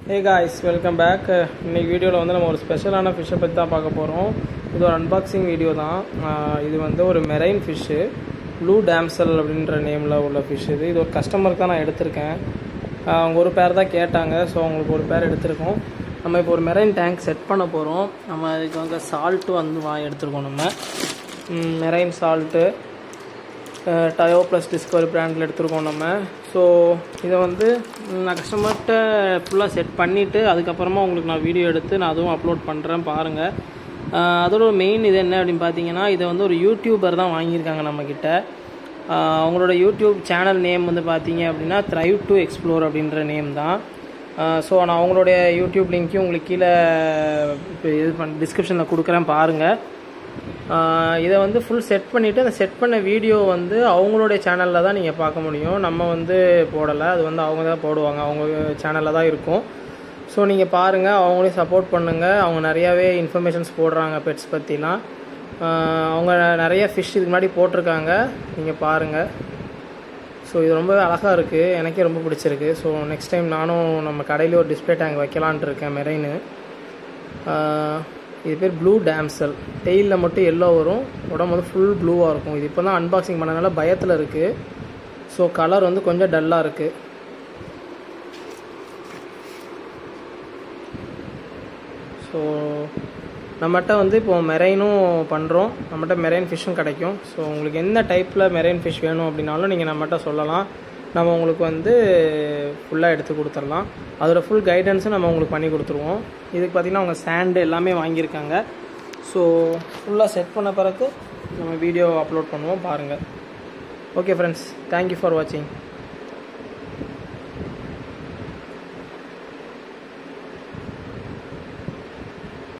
hey guys welcome back இன்னைக்கு வீடியோவில் வந்து நம்ம ஒரு ஸ்பெஷலான ஃபிஷ்ஷை பற்றி தான் பார்க்க போகிறோம் இது ஒரு அன்பாக்சிங் வீடியோ தான் ஆஹ் இது வந்து ஒரு மெரைன் ஃபிஷ்ஷு ப்ளூ டேம்சல் அப்படின்ற நேமில் உள்ள ஃபிஷ் இது இது ஒரு கஸ்டமருக்கு தான் நான் எடுத்திருக்கேன் ஆஹ் அவங்க ஒரு பேர் தான் கேட்டாங்க ஸோ அவங்களுக்கு ஒரு பேர் எடுத்திருக்கோம் நம்ம இப்போ ஒரு மெரைன் டேங்க் செட் பண்ண போகிறோம் நம்ம இதுக்கு வந்து சால்ட்டு வந்து வா எடுத்திருக்கோம் நம்ம மெரைன் சால்ட்டு டயோ ப்ளஸ் டிஸ்கவரி பிராண்டில் எடுத்திருக்கோம் நம்ம ஸோ இதை வந்து நான் கஸ்டமர்கிட்ட ஃபுல்லாக செட் பண்ணிவிட்டு அதுக்கப்புறமா உங்களுக்கு நான் வீடியோ எடுத்து நான் அதுவும் அப்லோட் பண்ணுறேன் பாருங்கள் அதோட மெயின் இது என்ன அப்படின்னு பார்த்தீங்கன்னா இதை வந்து ஒரு யூடியூபர் தான் வாங்கியிருக்காங்க நம்மக்கிட்ட ஆஹ் அவங்களோட யூடியூப் சேனல் நேம் வந்து பார்த்தீங்க அப்படின்னா த்ரைவ் டு எக்ஸ்ப்ளோர் அப்படின்ற நேம் தான் ஸோ நான் அவங்களுடைய யூடியூப் லிங்க்கையும் உங்களுக்கு கீழே இப்போ இது பண்ண டிஸ்கிரிப்ஷனில் கொடுக்குறேன் பாருங்கள் ஆஹ் இதை வந்து ஃபுல் செட் பண்ணிவிட்டு அந்த செட் பண்ண வீடியோ வந்து அவங்களுடைய சேனலில் தான் நீங்கள் பார்க்க முடியும் நம்ம வந்து போடலை அது வந்து அவங்க தான் போடுவாங்க அவங்க சேனலில் தான் இருக்கும் ஸோ நீங்கள் பாருங்கள் அவங்களையும் சப்போர்ட் பண்ணுங்கள் அவங்க நிறையாவே இன்ஃபர்மேஷன்ஸ் போடுறாங்க பெட்ஸ் பற்றிலாம் ஆஹ் அவங்க நிறைய ஃபிஷ் இதுக்கு முன்னாடி போட்டிருக்காங்க நீங்கள் பாருங்கள் ஸோ இது ரொம்ப அழகாக இருக்குது எனக்கே ரொம்ப பிடிச்சிருக்கு ஸோ நெக்ஸ்ட் டைம் நானும் நம்ம கடையிலே ஒரு டிஸ்பிளே டேங்க் வைக்கலான்ட்டு இருக்கேன் மெரெயின் இது பேர் ப்ளூ டேம்சல் டெய்லில் மட்டும் எல்லோ வரும் உடம்பு வந்து ஃபுல் ப்ளூவாக இருக்கும் இது இப்போ தான் அன்பாக்சிங் பண்ணனால பயத்தில் இருக்குது ஸோ கலர் வந்து கொஞ்சம் டல்லாக இருக்குது ஸோ நம்மகிட்ட வந்து இப்போ மெரைனும் பண்ணுறோம் நம்மகிட்ட மெரைன் ஃபிஷ்ஷும் கிடைக்கும் ஸோ உங்களுக்கு என்ன டைப்பில் மெரைன் ஃபிஷ் வேணும் அப்படின்னாலும் நீங்கள் நம்மகிட்ட சொல்லலாம் நம்ம உங்களுக்கு வந்து ஃபுல்லாக எடுத்து கொடுத்துடலாம் அதோட ஃபுல் கைடன்ஸும் நம்ம உங்களுக்கு பண்ணி கொடுத்துருவோம் இதுக்கு பார்த்திங்கன்னா அவங்க சாண்டு எல்லாமே வாங்கியிருக்காங்க ஸோ ஃபுல்லாக செட் பண்ண பிறகு நம்ம வீடியோ அப்லோட் பண்ணுவோம் பாருங்கள் ஓகே ஃப்ரெண்ட்ஸ் தேங்க்யூ ஃபார் வாட்சிங்